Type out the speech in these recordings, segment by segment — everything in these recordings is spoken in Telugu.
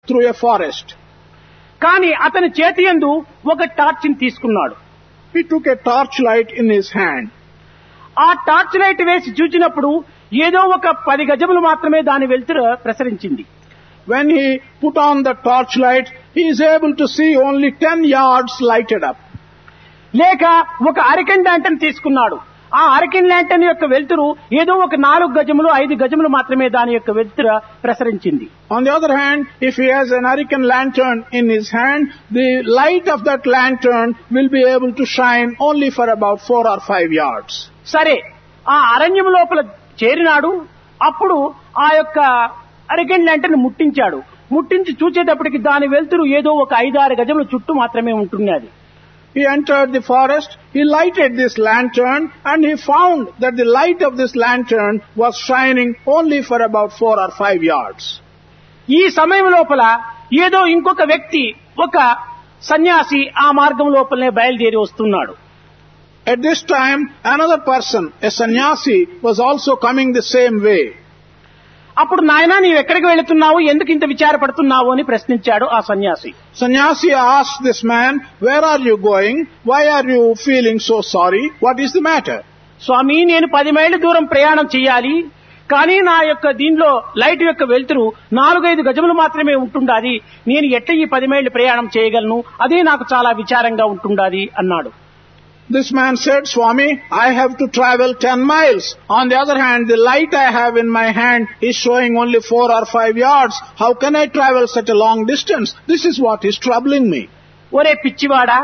through a forest. కానీ అతని చేతి యందు ఒక టార్చిని తీసుకున్నాడు He took a torchlight in his hand. ఆ టార్చ్ లైట్ వేసి చూచినప్పుడు ఏదో ఒక పది గజములు మాత్రమే దాని వెలుతురు ప్రసరించింది When he put on the torchlight, he is able to see only 10 yards lighted up. లేక ఒక అరికెన్ ల్యాంటన్ తీసుకున్నాడు ఆ అరికెన్ ల్యాంటన్ యొక్క వెలుతురు ఏదో ఒక నాలుగు గజములు ఐదు గజములు మాత్రమే దాని యొక్క వెలుతురు ప్రసరించింది On the other hand, if he has an hurricane lantern in his hand, the light of that lantern will be able to shine only for about 4 or 5 yards. సరే ఆ అరణ్యం లోపల చేరినాడు అప్పుడు ఆ యొక్క అరికెన్ ల్యాంటన్ ముట్టించాడు ముట్టించి చూచేటప్పటికి దాని వెలుతురు ఏదో ఒక ఐదారు గజముల చుట్టూ మాత్రమే ఉంటున్నది He entered the forest, he lighted this lantern, and he found that the light of this lantern was shining only for about 4 or 5 yards. ఈ సమయం లోపల ఏదో ఇంకొక వ్యక్తి ఒక సన్యాసి ఆ మార్గం లోపలనే బయలుదేరి వస్తున్నాడు At this time, another person, a sannyasi, was also coming the same way. అప్పుడు నాయన నీవు ఎక్కడికి వెళుతున్నావు ఎందుకు ఇంత విచారపడుతున్నావు అని ప్రశ్నించాడు ఆ సన్యాసి Sannyasi asked this man, Where are you going? Why are you feeling so sorry? What is the matter? స్వామి నేను పది మైళ్ళ దూరం ప్రయాణం చేయాలి కానీ నా యొక్క దీనిలో లైట్ యొక్క వెలుతురు నాలుగైదు గజములు మాత్రమే ఉంటుండాది నేను ఎట్లా ఈ పది మైళ్ళు ప్రయాణం చేయగలను అదే నాకు చాలా విచారంగా ఉంటుండాది అన్నాడు This man said, Swami, I have to travel 10 miles. On the other hand, the light I have in my hand is showing only 4 or 5 yards. How can I travel such a long distance? This is what is troubling me. ఒరే పిచ్చివాడా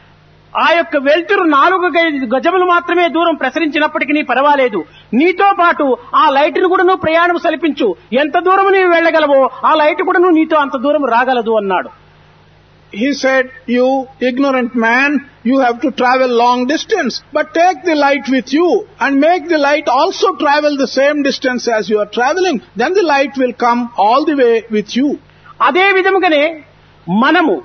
ఆ యొక్క వెలుతురు నాలుగు గ- గజములు మాత్రమే దూరం ప్రసరించినప్పటికీ పర్వాలేదు నీతో పాటు ఆ లైట్ ను కూడా నువ్వు ప్రయాణం సలిపించు ఎంత దూరం నీవు వెళ్ళగలవో ఆ లైట్ కూడా నువ్వు నీతో అంత దూరం రాగలదు అన్నాడు He said, You ignorant man, you have to travel long distance, but take the light with you and make the light also travel the same distance as you are traveling. Then the light will come all the way with you. అదే విధముగానే మనము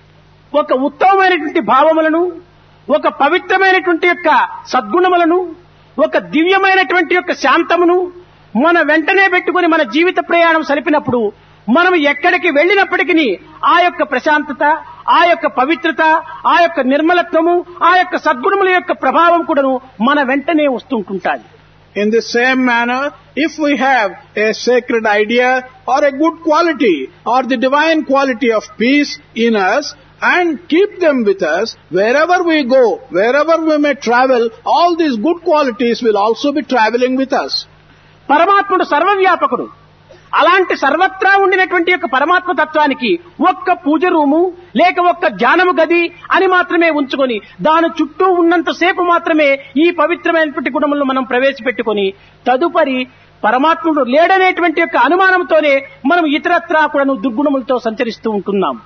ఒక ఉత్తమమైనటువంటి భావములను ఒక పవిత్రమైనటువంటి యొక్క సద్గుణములను ఒక దివ్యమైనటువంటి యొక్క శాంతమును మన వెంటనే పెట్టుకుని మన జీవిత ప్రయాణం సరిపినప్పుడు మనం ఎక్కడికి వెళ్ళినప్పటికీ ఆ యొక్క ప్రశాంతత ఆ యొక్క పవిత్రత ఆ యొక్క నిర్మలత్వము ఆ యొక్క సద్గుణముల యొక్క ప్రభావం కూడాను మన వెంటనే వస్తుంటుంటాది In the same manner, if we have a sacred idea or a good quality or the divine quality of peace in us and keep them with us, wherever we go, wherever we may travel, all these good qualities will also be traveling with us. పరమాత్ముడు సర్వవ్యాపకుడు అలాంటి సర్వత్రా ఉండినటువంటి యొక్క పరమాత్మ తత్వానికి ఒక్క పూజ రూము లేక ఒక్క ధ్యానము గది అని మాత్రమే ఉంచుకొని దాని చుట్టూ ఉన్నంతసేపు మాత్రమే ఈ పవిత్రమైనటువంటి గుణములను మనం ప్రవేశపెట్టుకొని తదుపరి పరమాత్ముడు లేడనేటువంటి యొక్క అనుమానంతోనే మనం ఇతరత్రా కూడా దుర్గుణములతో సంచరిస్తూ ఉంటున్నాం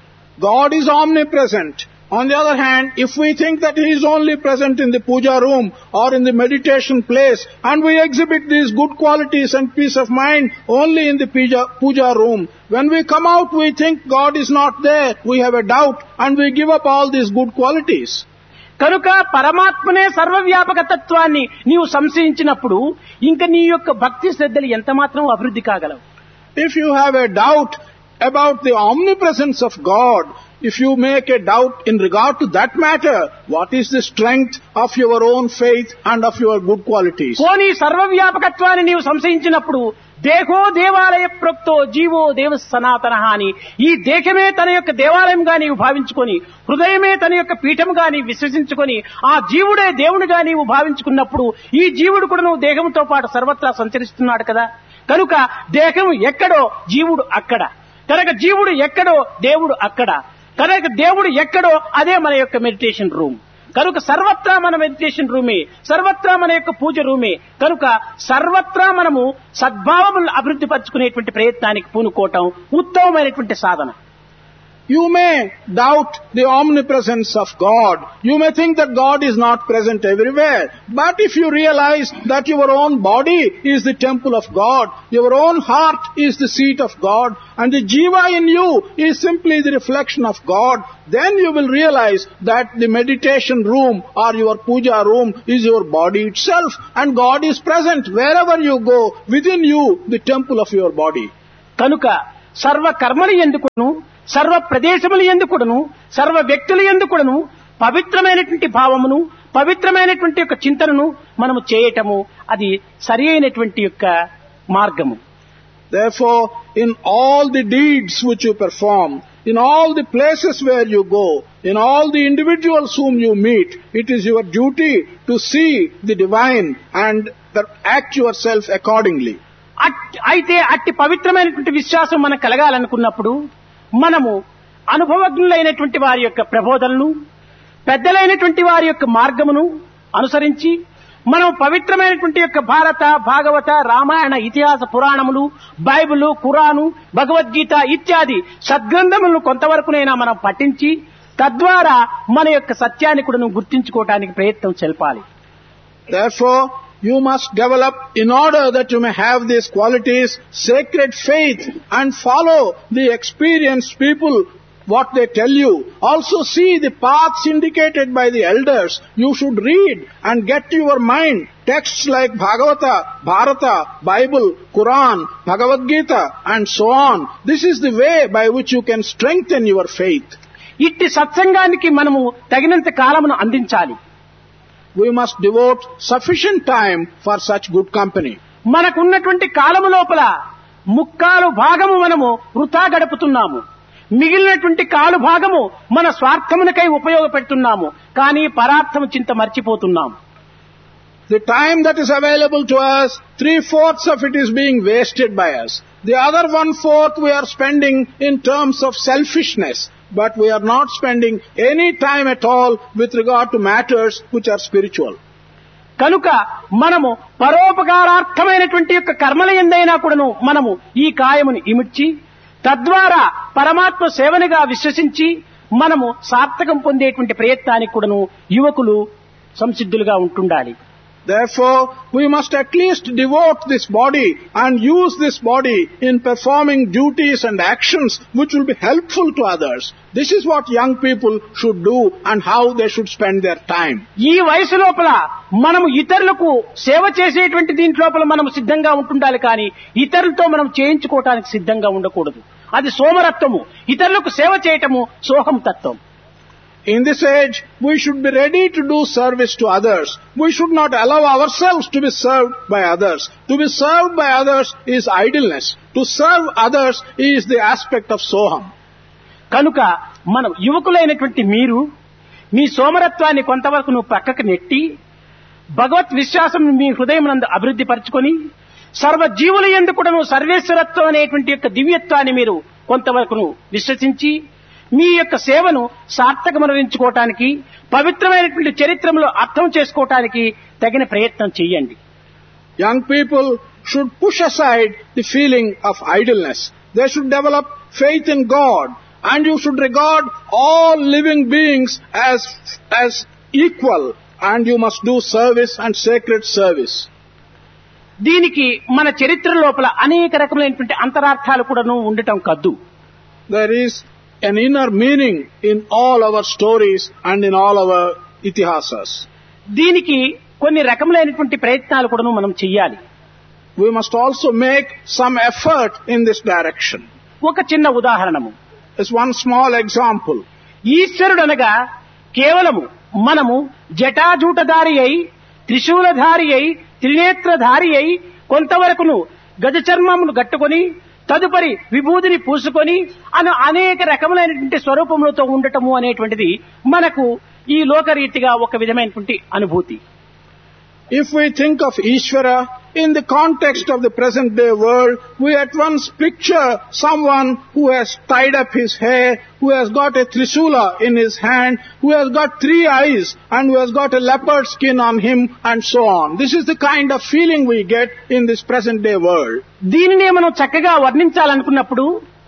God is omnipresent. On the other hand, if we think that He is only present in the puja room or in the meditation place and we exhibit these good qualities and peace of mind only in the puja, puja room, when we come out we think God is not there, we have a doubt and we give up all these good qualities. కనుక పరమాత్మనే సర్వవ్యాపక తత్వాన్ని నీవు సంశయించినప్పుడు ఇంకా నీ యొక్క భక్తి శ్రద్ధలు ఎంత మాత్రం అభివృద్ధి కాగలవు If you have a doubt about the omnipresence of God, if you make a doubt in regard to that matter, what is the strength of your own faith and of your good qualities? పోనీ సర్వవ్యాపకత్వాన్ని నీవు సంశయించినప్పుడు దేహో దేవాలయ ప్రోక్తో జీవో దేవ సనాతన అని ఈ దేహమే తన యొక్క దేవాలయంగా నీవు భావించుకొని హృదయమే తన యొక్క పీఠముగా నీవు విశ్వసించుకొని ఆ జీవుడే దేవునిగా నీవు భావించుకున్నప్పుడు ఈ జీవుడు కూడా నువ్వు దేహంతో పాటు సర్వత్రా సంచరిస్తున్నాడు కదా కనుక దేహం ఎక్కడో జీవుడు అక్కడ కనుక జీవుడు ఎక్కడో దేవుడు అక్కడ కనుక దేవుడు ఎక్కడో అదే మన యొక్క మెడిటేషన్ రూమ్ కనుక సర్వత్రా మన మెడిటేషన్ రూమే సర్వత్రా మన యొక్క పూజ రూమే కనుక సర్వత్రా మనము సద్భావములను అభివృద్ధి పరచుకునేటువంటి ప్రయత్నానికి పూనుకోవటం ఉత్తమమైనటువంటి సాధన You may doubt the omnipresence of God. You may think that God is not present everywhere. But if you realize that your own body is the temple of God, your own heart is the seat of God, and the jiva in you is simply the reflection of God, then you will realize that the meditation room or your puja room is your body itself, and God is present wherever you go, within you, the temple of your body. కనుక సర్వ కర్మలు ఎందుకును సర్వ ప్రదేశములు ఎందుకును సర్వ వ్యక్తులు ఎందుకును పవిత్రమైనటువంటి భావమును పవిత్రమైనటువంటి యొక్క చింతనను మనము చేయటము అది సరి అయినటువంటి యొక్క మార్గము Therefore, in all the deeds which you perform, in all the places where you go, in all the individuals whom you meet, it is your duty to see the divine and that act yourself accordingly. అట్- అయితే అట్టి పవిత్రమైనటువంటి విశ్వాసం మనకు కలగాలనుకున్నప్పుడు మనము అనుభవజ్ఞులైనటువంటి వారి యొక్క ప్రబోధనలు పెద్దలైనటువంటి వారి యొక్క మార్గమును అనుసరించి మనం పవిత్రమైనటువంటి యొక్క భారత భాగవత రామాయణ ఇతిహాస పురాణములు బైబిలు ఖురాను భగవద్గీత ఇత్యాది సద్గ్రంథములను కొంతవరకునైనా మనం పఠించి తద్వారా మన యొక్క సత్యాన్ని కూడా గుర్తించుకోవటానికి ప్రయత్నం చెల్పాలి Therefore, you must develop in order that you may have these qualities, sacred faith and follow the experienced people what they tell you. Also see the paths indicated by the elders. You should read and get to your mind texts like Bhagavata, Bharata, Bible, Quran, Bhagavad Gita and so on. This is the way by which you can strengthen your faith. ఇట్టి సత్సంగానికి మనము తగినంత కాలమును అందించాలి We must devote sufficient time for such good company. మనకున్నటువంటి కాలము లోపల ముక్కాలు భాగము మనము వృథా గడుపుతున్నాము మిగిలినటువంటి కాలు భాగము మన స్వార్థమునకై ఉపయోగపెడుతున్నాము కానీ పరార్థము చింత మర్చిపోతున్నాము The time that is available to us, three fourths of it is being wasted by us. The other one fourth we are spending in terms of selfishness, but we are not spending any time at all with regard to matters which are spiritual. కనుక మనము పరోపకారార్థమైనటువంటి యొక్క కర్మల ఎందైనా కూడాను మనము ఈ కాయమును ఇమిడ్చి తద్వారా పరమాత్మ సేవనిగా విశ్వసించి మనము సార్థకం పొందేటువంటి ప్రయత్నానికి కూడాను యువకులు సంసిద్ధులుగా ఉంటుండాలి Therefore, we must at least devote this body and use this body in performing duties and actions which will be helpful to others. This is what young people should do and how they should spend their time. ఈ వయసు లోపల మనము ఇతరులకు సేవ చేసేటువంటి దీంట్లోపల మనం సిద్ధంగా ఉంటుండాలి కానీ ఇతరులతో మనం చేయించుకోవటానికి సిద్ధంగా ఉండకూడదు అది సోమరత్వము ఇతరులకు సేవ చేయటము సోహం తత్వం In this age, we should be ready to do service to others. We should not allow ourselves to be served by others. To be served by others is idleness. To serve others is the aspect of Soham. కనుక మనం యువకులైనటువంటి మీరు మీ సోమరత్వాన్ని కొంతవరకు నువ్వు పక్కకు నెట్టి భగవత్ విశ్వాసం మీ హృదయం నందు అభివృద్ధి పరచుకొని సర్వ జీవుల ఎందు కూడా సర్వేశ్వరత్వం అనేటువంటి యొక్క దివ్యత్వాన్ని మీరు కొంతవరకు విశ్వసించి మీ యొక్క సేవను సార్థకమనించుకోవటానికి పవిత్రమైనటువంటి చరిత్రలో అర్థం చేసుకోవటానికి తగిన ప్రయత్నం చేయండి Young people should push aside the feeling of idleness. They should develop faith in God and you should regard all living beings as, as equal and you must do service and sacred service. దీనికి మన చరిత్ర లోపల అనేక రకములైనటువంటి అంతరార్థాలు కూడాను ఉండటం కద్దు There is an inner meaning in all our stories and in all our itihasas. దీనికి కొన్ని రకములైనటువంటి ప్రయత్నాలు కూడాను మనం చెయ్యాలి We must also make some effort in this direction. ఒక చిన్న ఉదాహరణము As one small example, ఈశ్వరుడు అనగా కేవలము మనము జటాజూటధారి అయి త్రిశూలధారి అయి త్రినేత్రధారి అయి కొంతవరకును గజ చర్మమును గట్టుకొని తదుపరి విభూతిని పూసుకొని అను అనేక రకములైనటువంటి స్వరూపములతో ఉండటము అనేటువంటిది మనకు ఈ లోకరీతిగా ఒక విధమైనటువంటి అనుభూతి if we think of Ishvara in the context of the present day world, we at once picture someone who has tied up his hair, who has got a trisula in his hand, who has got three eyes, and who has got a leopard skin on him, and so on. This is the kind of feeling we get in this present day world. దీనినే మనం చక్కగా వర్ణించాలనుకున్నప్పుడు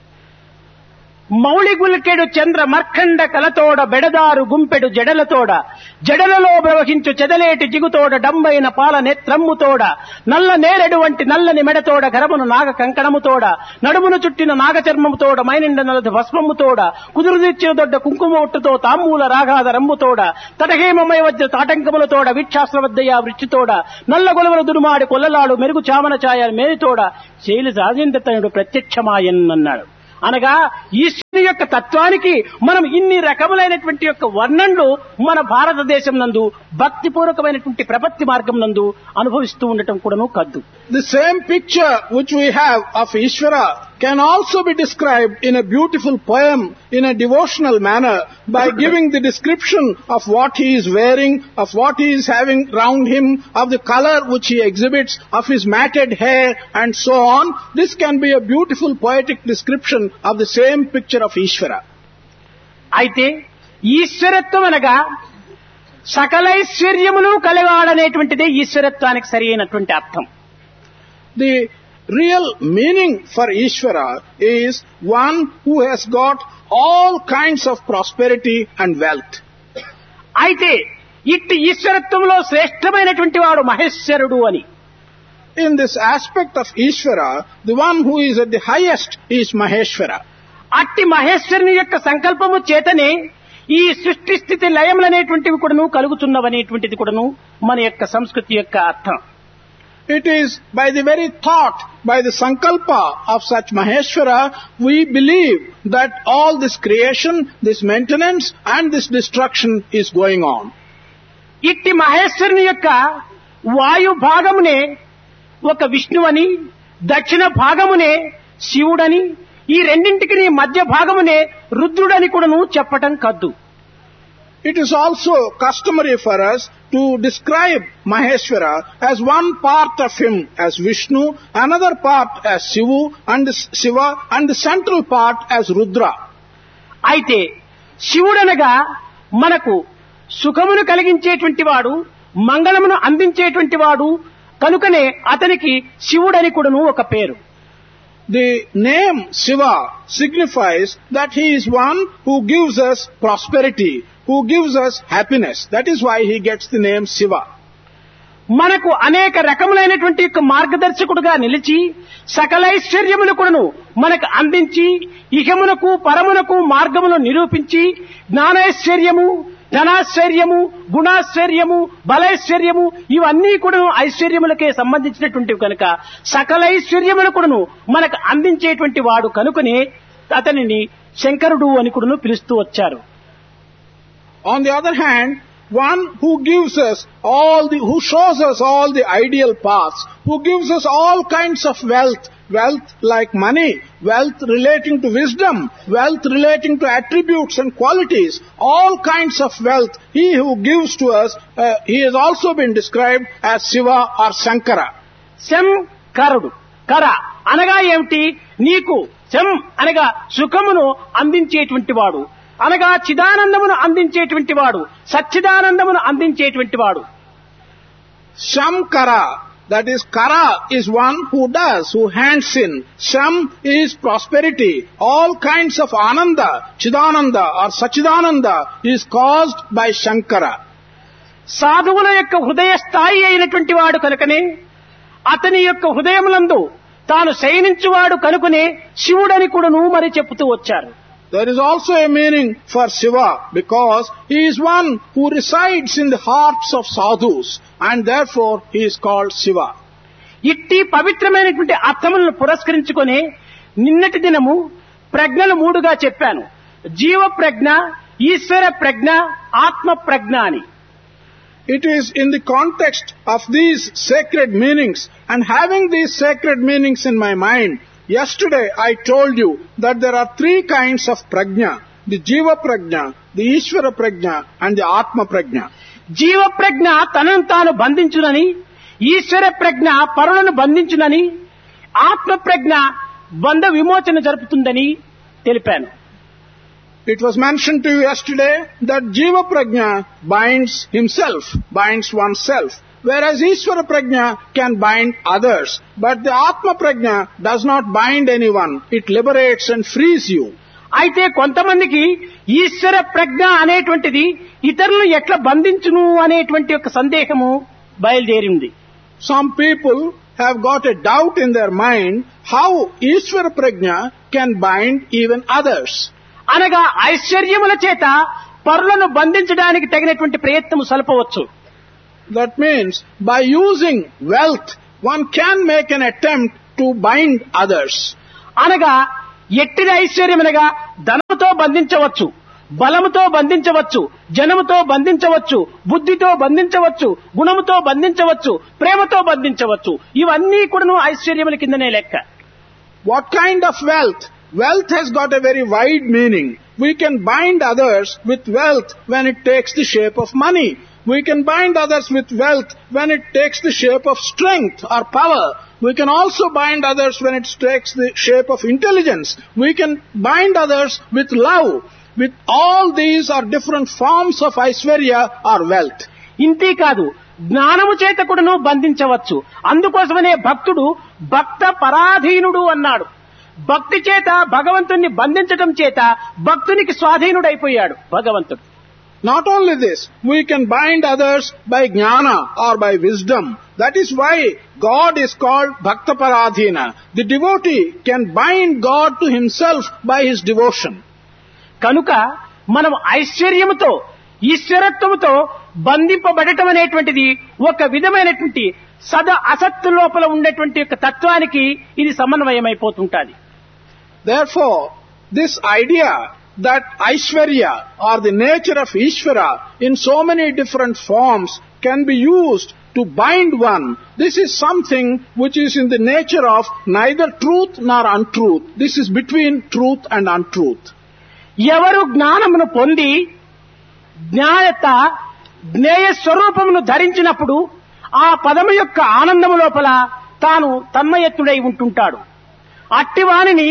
మౌళి గులికెడు చంద్ర మర్కండ కలతోడ బెడదారు గుంపెడు జడలతోడ జడలలో ప్రవహించు చెదలేటి జిగుతోడ డంబైన పాల నేత్రమ్ముతోడ నల్ల నేరెడు వంటి నల్లని మెడతోడ గరమును నాగ కంకణముతోడ నడుమును చుట్టిన నాగ చర్మముతోడ మైనిండ నలది భస్మముతోడ కుదురుదిచ్చిన దొడ్డ కుంకుమ ఒట్టుతో తాంబూల రాగాద రమ్ముతోడ తటహేమమయ వజ్ర తాటంకములతోడ విక్షాస్త్రవద్దయ వృచ్చితోడ నల్ల గొలవల దురుమాడి కొల్లలాడు మెరుగు చామన ఛాయ మేనితోడ శైలి రాజేంద్రతనుడు ప్రత్యక్షమాయన్ అన్నాడు అనగా ఈశ్వరుని యొక్క తత్వానికి మనం ఇన్ని రకములైనటువంటి యొక్క వర్ణనలు మన భారతదేశం నందు భక్తిపూర్వకమైనటువంటి ప్రపత్తి మార్గం నందు అనుభవిస్తూ ఉండటం కూడాను కద్దు The same picture which we have of Ishvara can also be described in a beautiful poem in a devotional manner by giving the description of what he is wearing, of what he is having round him, of the color which he exhibits, of his matted hair and so on. This can be a beautiful poetic description of the same picture of Ishvara. అయితే ఈశ్వరత్వం అనగా సకలైశ్వర్యములు కలగాడనేటువంటిదే ఈశ్వరత్వానికి సరి అయినటువంటి అర్థం The real meaning for Ishvara is one who has got all kinds of prosperity and wealth. అయితే ఇట్టి ఈశ్వరత్వంలో శ్రేష్టమైనటువంటి వాడు మహేశ్వరుడు అని In this aspect of Ishvara, the one who is at the highest is Maheshvara. అట్టి మహేశ్వరుని యొక్క సంకల్పము చేతనే ఈ సృష్టి స్థితి లయములనేటువంటివి కూడాను కలుగుతున్నవనేటువంటిది కూడాను మన యొక్క సంస్కృతి యొక్క అర్థం It is by the very thought, by the sankalpa of such Maheshvara, we believe that all this creation, this maintenance and this destruction is going on. ఇట్టి మహేశ్వరుని యొక్క వాయు భాగమునే ఒక విష్ణువని దక్షిణ భాగమునే శివుడని ఈ రెండింటికి మధ్య భాగమునే రుద్రుడని కూడాను చెప్పటం కద్దు It is also customary for us to describe Maheshwara as one part of him as Vishnu, another part as Shivu and Shiva, and the central part as Rudra. అయితే శివుడనగా మనకు సుఖమును కలిగించేటువంటి వాడు మంగళమును అందించేటువంటి వాడు కనుకనే అతనికి శివుడని కూడాను ఒక పేరు The name Shiva signifies that he is one who gives us prosperity, who gives us happiness. That is why he gets the name Shiva. మనకు అనేక రకములైనటువంటి యొక్క మార్గదర్శకుడుగా నిలిచి సకలైశ్వర్యములు కూడాను మనకు అందించి ఇహమునకు పరమునకు మార్గమును నిరూపించి జ్ఞానైశ్వర్యము ధనాశ్చర్యము గుణాశ్చర్యము బలైశ్వర్యము ఇవన్నీ కూడా ఐశ్వర్యములకే సంబంధించినటువంటివి కనుక సకలైశ్వర్యములు కూడాను మనకు అందించేటువంటి వాడు కనుకనే అతనిని శంకరుడు అని కూడాను పిలుస్తూ వచ్చారు On the other hand, one who gives us all the, who shows us all the ideal paths, who gives us all kinds of wealth, wealth like money, wealth relating to wisdom, wealth relating to attributes and qualities, all kinds of wealth, he who gives to us, uh, he has also been described as Shiva or Shankara. శంకరుడు కర అనగా ఏమిటి నీకు శం అనగా సుఖమును అందించేటువంటి వాడు అనగా చిదానందమును అందించేటువంటి వాడు సచ్చిదానందమును అందించేటువంటి వాడు Shamkara, that is Kara is one who does, who hands in. Sham is prosperity. All kinds of Ananda, Chidananda or Sachidananda is caused by Shankara. సాధువుల యొక్క హృదయ స్థాయి అయినటువంటి వాడు కనుకనే అతని యొక్క హృదయములందు తాను శయనించువాడు కనుకనే శివుడని కూడాను మరి చెప్తూ వచ్చారు There is also a meaning for Shiva because he is one who resides in the hearts of sadhus and therefore he is called Shiva. ఇట్టి పవిత్రమైనటువంటి అర్థములను పురస్కరించుకొని నిన్నటి దినము ప్రజ్ఞలు మూడుగా చెప్పాను జీవ ప్రజ్ఞ ఈశ్వర ప్రజ్ఞ ఆత్మ ప్రజ్ఞ అని It is in the context of these sacred meanings and having these sacred meanings in my mind, yesterday I told you that there are three kinds of prajna. The Jiva prajna, the Ishvara prajna and the Atma prajna. జీవ ప్రజ్ఞ తనను తాను బంధించునని ఈశ్వర ప్రజ్ఞ పరులను బంధించునని ఆత్మ ప్రజ్ఞ బంధ విమోచన జరుపుతుందని తెలిపాను It was mentioned to you yesterday that Jiva prajna binds himself, binds oneself. Whereas Ishvara prajna can bind others. But the Atma prajna does not bind anyone. It liberates and frees you. అయితే కొంతమందికి ఈశ్వర ప్రజ్ఞ అనేటువంటిది ఇతరులను ఎట్లా బంధించును అనేటువంటి ఒక సందేహము బయలుదేరింది Some people have got a doubt in their mind how Ishvara Prajna can bind even others. అనగా ఐశ్వర్యముల చేత పరులను బంధించడానికి తగినటువంటి ప్రయత్నము సలపవచ్చు That means by using wealth, one can make an attempt to bind others. అనగా ఎట్టిది ఐశ్వర్యమనగా ధనముతో బంధించవచ్చు బలముతో బంధించవచ్చు జనముతో బంధించవచ్చు బుద్ధితో బంధించవచ్చు గుణముతో బంధించవచ్చు ప్రేమతో బంధించవచ్చు ఇవన్నీ కూడాను ఐశ్వర్యముల కిందనే లెక్క What kind of wealth? Wealth has got a very wide meaning. We can bind others with wealth when it takes the shape of money. We can bind others with wealth when it takes the shape of strength or power. We can also bind others when it takes the shape of intelligence. We can bind others with love. With all these are different forms of Aishwarya or wealth. ఇంతే కాదు జ్ఞానము చేత కూడాను బంధించవచ్చు అందుకోసమనే భక్తుడు భక్త పరాధీనుడు అన్నాడు భక్తి చేత భగవంతుణ్ణి బంధించటం చేత భక్తునికి స్వాధీనుడైపోయాడు భగవంతుడు Not only this, we can bind others by jnana or by wisdom. That is why God is called Bhakta Paradhina. The devotee can bind God to himself by his devotion. కనుక మనం ఐశ్వర్యముతో ఈశ్వరత్వముతో బంధింపబడటం అనేటువంటిది ఒక విధమైనటువంటి సద అసత్తు లోపల ఉండేటువంటి యొక్క తత్వానికి ఇది సమన్వయమైపోతుంటాది Therefore, this idea that Aishwarya or the nature of Ishvara in so many different forms can be used to bind one, this is something which is in the nature of neither truth nor untruth. This is between truth and untruth. ఎవరు జ్ఞానమును పొంది జ్ఞాయత జ్ఞేయ స్వరూపమును ధరించినప్పుడు ఆ పదము యొక్క ఆనందము లోపల తాను తన్మయత్తుడై ఉంటుంటాడు అట్టివానిని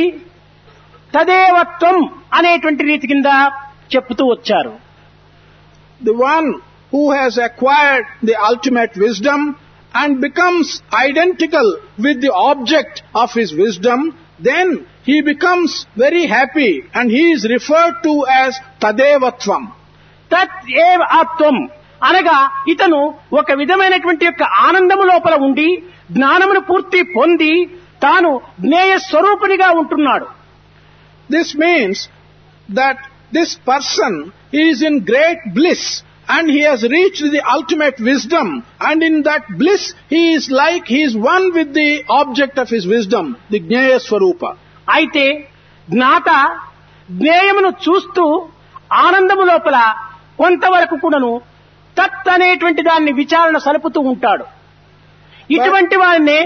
తదేవత్వం అనేటువంటి రీతి కింద చెప్పుతూ వచ్చారు The one who has acquired the ultimate wisdom and becomes identical with the object of his wisdom, then he becomes very happy and he is referred to as Tadevatvam. తత్ ఏవ ఆత్వం అనగా ఇతను ఒక విధమైనటువంటి యొక్క ఆనందము లోపల ఉండి జ్ఞానమును పూర్తి పొంది తాను జ్ఞేయ స్వరూపునిగా ఉంటున్నాడు This means that this person is in great bliss and he has reached the ultimate wisdom and in that bliss he is like he is one with the object of his wisdom, the Jnaya Swarupa. అయితే జ్ఞాత జ్ఞేయమును చూస్తూ ఆనందము లోపల కొంతవరకు కూడాను తత్ అనేటువంటి దాన్ని విచారణ సలుపుతూ ఉంటాడు ఇటువంటి వారినే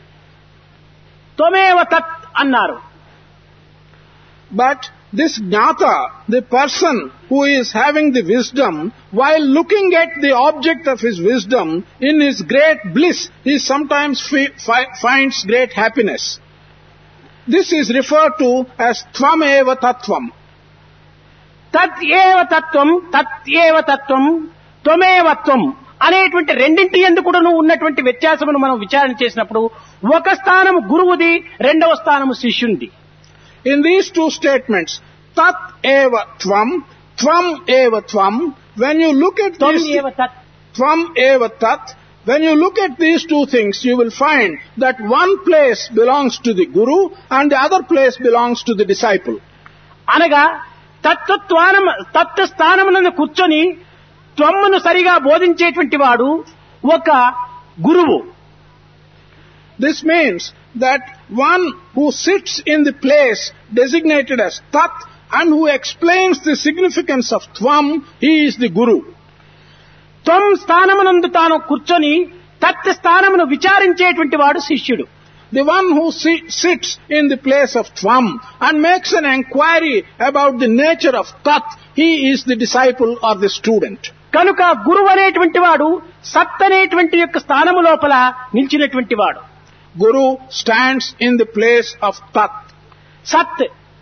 త్వమేవ తత్ అన్నారు But this jnata, the person who is having the wisdom, while looking at the object of his wisdom, in his great bliss, he sometimes fi- fi- finds great happiness. This is referred to as tvameva tattvam. తత్ ఏవ తత్వం తత్ ఏవ తత్వం త్వమేవత్వం అనేటువంటి రెండింటి ఎందు కూడాను ఉన్నటువంటి వ్యత్యాసమును మనం విచారణ చేసినప్పుడు ఒక స్థానము గురువుది రెండవ స్థానము శిష్యునిది In these two statements, tat eva tvam, tvam eva tvam, when you look at త్వం these, ఏవ తత్ tvam eva tat, when you look at these two things, you will find that one place belongs to the guru and the other place belongs to the disciple. అనగా తత్వత్వానం తత్వ స్థానమునందు కూర్చొని త్వమ్మును సరిగా బోధించేటువంటి వాడు ఒక గురువు This means that one who sits in the place designated as tat and who explains the significance of tvam, he is the guru. త్వం స్థానమునందు తాను కూర్చొని తత్ స్థానమును విచారించేటువంటి వాడు శిష్యుడు The one who si- sits in the place of Tvam and makes an inquiry about the nature of Tat, he is the disciple or the student. కనుక గురువు అనేటువంటి వాడు సత్ అనేటువంటి యొక్క స్థానము లోపల నిలిచినటువంటి వాడు Guru stands in the place of Tat, సత్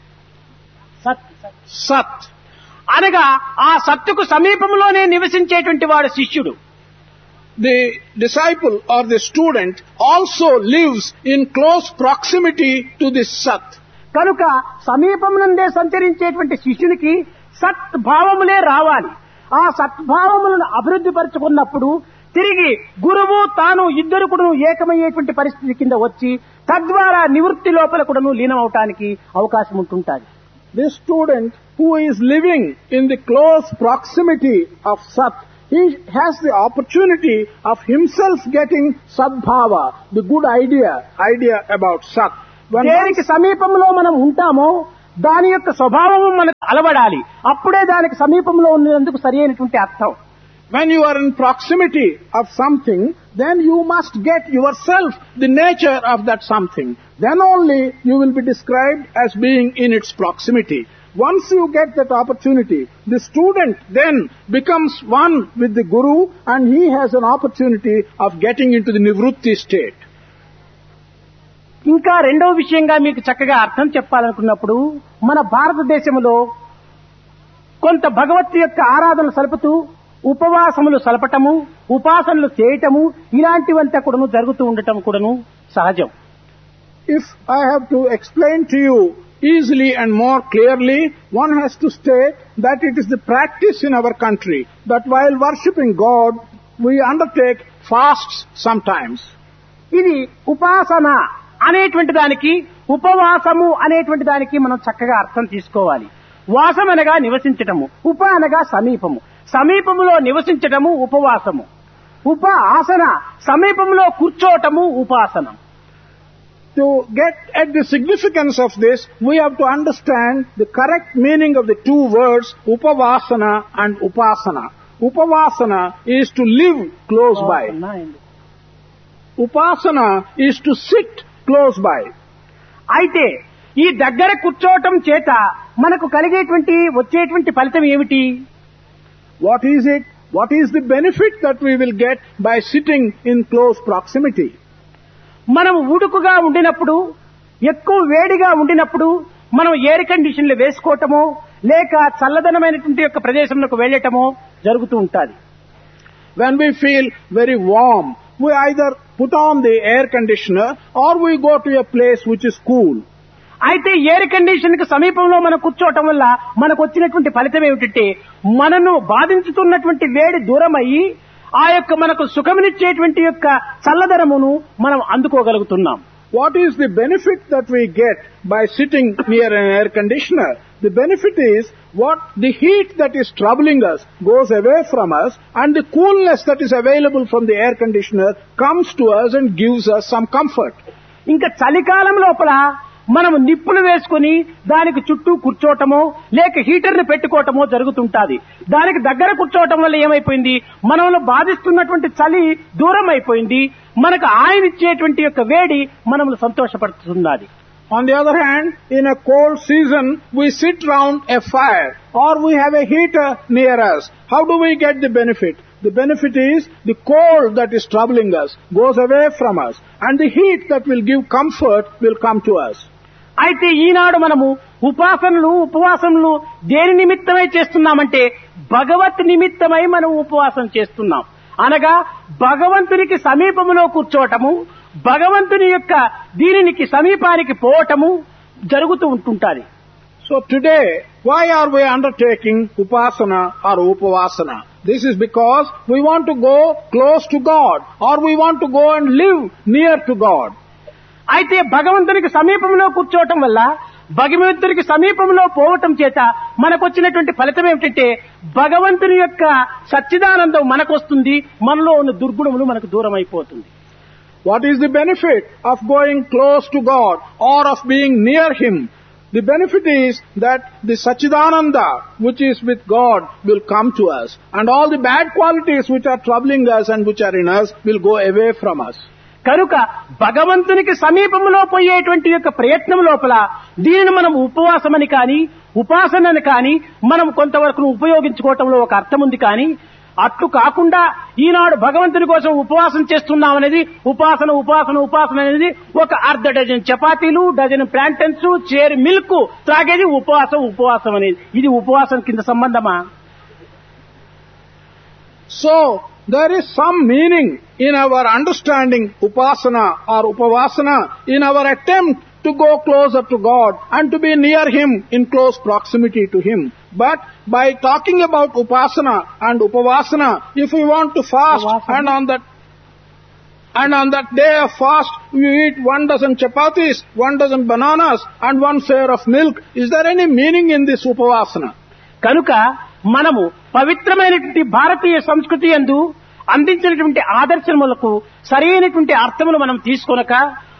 సత్ సత్. Sat. అనగా ఆ సత్తుకు సమీపంలోనే నివసించేటువంటి వాడు శిష్యుడు The disciple or the student also lives in close proximity to this Sat. కనుక సమీపమునందే సంచరించేటువంటి శిష్యునికి సత్భావములే రావాలి ఆ సద్భావములను అభివృద్ధి పరుచుకున్నప్పుడు తిరిగి గురువు తాను ఇద్దరు కూడాను ఏకమయ్యేటువంటి పరిస్థితి కింద వచ్చి తద్వారా నివృత్తి లోపల కూడాను లీనమవటానికి అవకాశం ఉంటుంటాది This student who is living in the close proximity of Sat, he has the opportunity of himself getting Sadbhava, the good idea, idea about Sat. When దేనికి సమీపంలో మనం ఉంటామో దాని యొక్క స్వభావము మనకు అలవడాలి అప్పుడే దానికి సమీపంలో ఉన్నందుకు సరి అయినటువంటి అర్థం When you are in proximity of something, then you must get yourself the nature of that something. Then only you will be described as being in its proximity. Once you get that opportunity, the student then becomes one with the Guru and he has an opportunity of getting into the Nivrutti state. ఇంకా రెండవ విషయంగా మీకు చక్కగా అర్థం చెప్పాలనుకున్నప్పుడు మన భారతదేశంలో కొంత భగవత్ యొక్క ఆరాధన సలుపుతూ ఉపవాసములు సలపటము ఉపాసనలు చేయటము ఇలాంటివంతా కూడాను జరుగుతూ ఉండటం కూడాను సహజం If I have to explain to you easily and more clearly, one has to state that it is the practice in our country that while worshipping God, we undertake fasts sometimes. ఇది ఉపాసన అనేటువంటి దానికి ఉపవాసము అనేటువంటి దానికి మనం చక్కగా అర్థం తీసుకోవాలి వాసం అనగా నివసించటము ఉప అనగా సమీపము సమీపములో నివసించటము ఉపవాసము ఉప ఆసన సమీపంలో కూర్చోవటము ఉపాసనం To get at the significance of this, we have to understand the correct meaning of the two words upavasana and upasana. Upavasana is to live close by. Upasana is to sit close by. అయితే ఈ దగ్గర కూర్చోవటం చేత మనకు కలిగేటువంటి వచ్చేటువంటి ఫలితం ఏమిటి What is it? What is the benefit that we will get by sitting in close proximity? మనం ఉడుకుగా ఉండినప్పుడు ఎక్కువ వేడిగా ఉండినప్పుడు మనం ఎయిర్ కండిషన్లు వేసుకోవటమో లేక చల్లదనమైనటువంటి యొక్క ప్రదేశంలోకి వెళ్ళటమో జరుగుతూ ఉంటుంది When we feel very warm, we either put on the air conditioner or we go to a place which is cool. అయితే ఎయిర్ కండిషన్ కి సమీపంలో మనం కూర్చోవటం వల్ల మనకు వచ్చినటువంటి ఫలితం ఏమిటంటే మనను బాధించుతున్నటువంటి వేడి దూరం అయ్యి ఆ యొక్క మనకు సుఖమునిచ్చేటువంటి యొక్క చల్లదనమును మనం అందుకోగలుగుతున్నాం What is the benefit that we get by sitting near an air conditioner? The benefit is what the heat that is troubling us goes away from us and the coolness that is available from the air conditioner comes to us and gives us some comfort. ఇంకా చలికాలం లోపల మనం నిప్పులు వేసుకుని దానికి చుట్టూ కూర్చోవటమో లేక హీటర్ ని పెట్టుకోవటమో జరుగుతుంటాది దానికి దగ్గర కూర్చోవటం వల్ల ఏమైపోయింది మనలో బాధిస్తున్నటువంటి చలి దూరం అయిపోయింది మనకు ఆయన ఇచ్చేటువంటి యొక్క వేడి మనల్ని సంతోషపడుతున్నది On the other hand, in a cold season, we sit round a fire or we have a heater near us. How do we get the benefit? The benefit is the cold that is troubling us goes away from us and the heat that will give comfort will come to us. అయితే ఈనాడు మనము ఉపాసనలు ఉపవాసములు దేని నిమిత్తమై చేస్తున్నామంటే భగవత్ నిమిత్తమై మనం ఉపవాసం చేస్తున్నాం అనగా భగవంతునికి సమీపములో కూర్చోవటము భగవంతుని యొక్క దీనికి సమీపానికి పోవటము జరుగుతూ ఉంటుంటాది So today, why are we undertaking upasana or upavasana? This is because we want to go close to God or we want to go and live near to God. అయితే భగవంతునికి సమీపంలో కూర్చోవటం వల్ల భగవంతునికి సమీపంలో పోవటం చేత మనకు వచ్చినటువంటి ఫలితం ఏమిటంటే భగవంతుని యొక్క సచ్చిదానందం మనకు వస్తుంది మనలో ఉన్న దుర్గుణములు మనకు దూరం అయిపోతుంది What is the benefit of going close to God or of being near Him? The benefit is that the Sachidananda, which is with God, will come to us. And all the bad qualities which are troubling us and which are in us will go away from us. కనుక భగవంతునికి సమీపంలో పోయేటువంటి యొక్క ప్రయత్నం లోపల దీనిని మనం ఉపవాసమని కానీ ఉపాసనని కానీ మనం కొంతవరకు ఉపయోగించుకోవటంలో ఒక అర్థం ఉంది కానీ అట్లు కాకుండా ఈనాడు భగవంతుని కోసం ఉపవాసం చేస్తున్నాం అనేది ఉపాసన ఉపాసన ఉపాసన అనేది ఒక అర్ధ డజన్ చపాతీలు డజన్ ప్లాంటన్స్ చేరు మిల్క్ త్రాగేది ఉపవాసం ఉపవాసం అనేది ఇది ఉపవాసం కింద సంబంధమా So, there is some meaning in our understanding upasana or upavasana in our attempt to go closer to God and to be near Him in close proximity to Him. But by talking about upasana and upavasana, if we want to fast Upavasana. and on that and on that day of fast, we eat one dozen chapatis, one dozen bananas, and one share of milk. Is there any meaning in this upavasana? కనుక మనము పవిత్రమైనటువంటి భారతీయ సంస్కృతి యందు అందించినటువంటి ఆదర్శములకు సరైనటువంటి అర్థములు మనం తీసుకొనక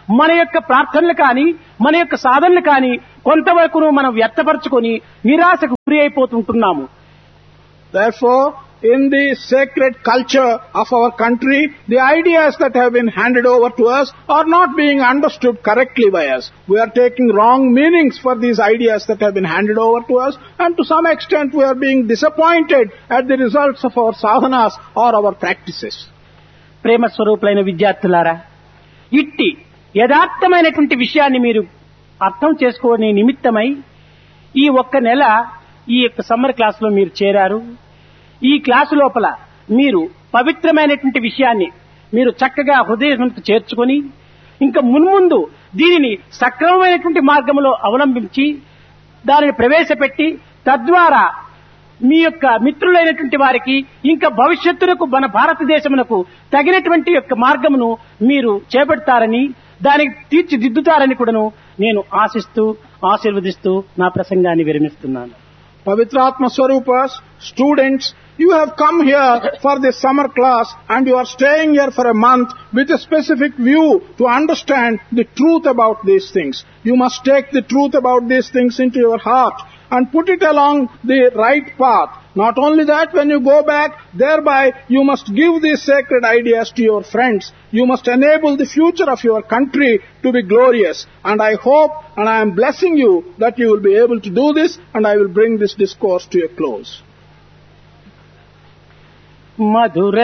మన యొక్క ప్రార్థనలు కానీ మన యొక్క సాధనలు కానీ కొంతవరకును మనం వ్యర్థపరచుకొని నిరాశకు గురి అయిపోతుంటున్నాము Therefore, in the sacred culture of our country, the ideas that have been handed over to us are not being understood correctly by us. We are taking wrong meanings for these ideas that have been handed over to us, and to some extent we are being disappointed at the results of our sadhanas or our practices. ప్రేమ స్వరూపులైన విద్యార్థులారా ఇట్టి యథార్థమైనటువంటి విషయాన్ని మీరు అర్థం చేసుకోని నిమిత్తమై ఈ ఒక్క నెల ఈ యొక్క సమ్మర్ క్లాసులో మీరు చేరారు ఈ క్లాసు లోపల మీరు పవిత్రమైనటువంటి విషయాన్ని మీరు చక్కగా హృదయంకు చేర్చుకొని ఇంకా మున్ముందు దీనిని సక్రమమైనటువంటి మార్గంలో అవలంబించి దానిని ప్రవేశపెట్టి తద్వారా మీ యొక్క మిత్రులైనటువంటి వారికి ఇంకా భవిష్యత్తునకు మన భారతదేశమునకు తగినటువంటి యొక్క మార్గమును మీరు చేపడతారని దానికి తీర్చిదిద్దుతారని కూడాను నేను ఆశిస్తూ ఆశీర్వదిస్తూ నా ప్రసంగాన్ని విరమిస్తున్నాను Pavitratma Swarupas, students, you have come here for this summer class and you are staying here for a month with a specific view to understand the truth about these things. You must take the truth about these things into your heart and put it along the right path. Not only that, when you go back, thereby you must give these sacred ideas to your friends. You must enable the future of your country to be glorious. And I hope and I am blessing you that you will be able to do this and I will bring this discourse to a close. Mathura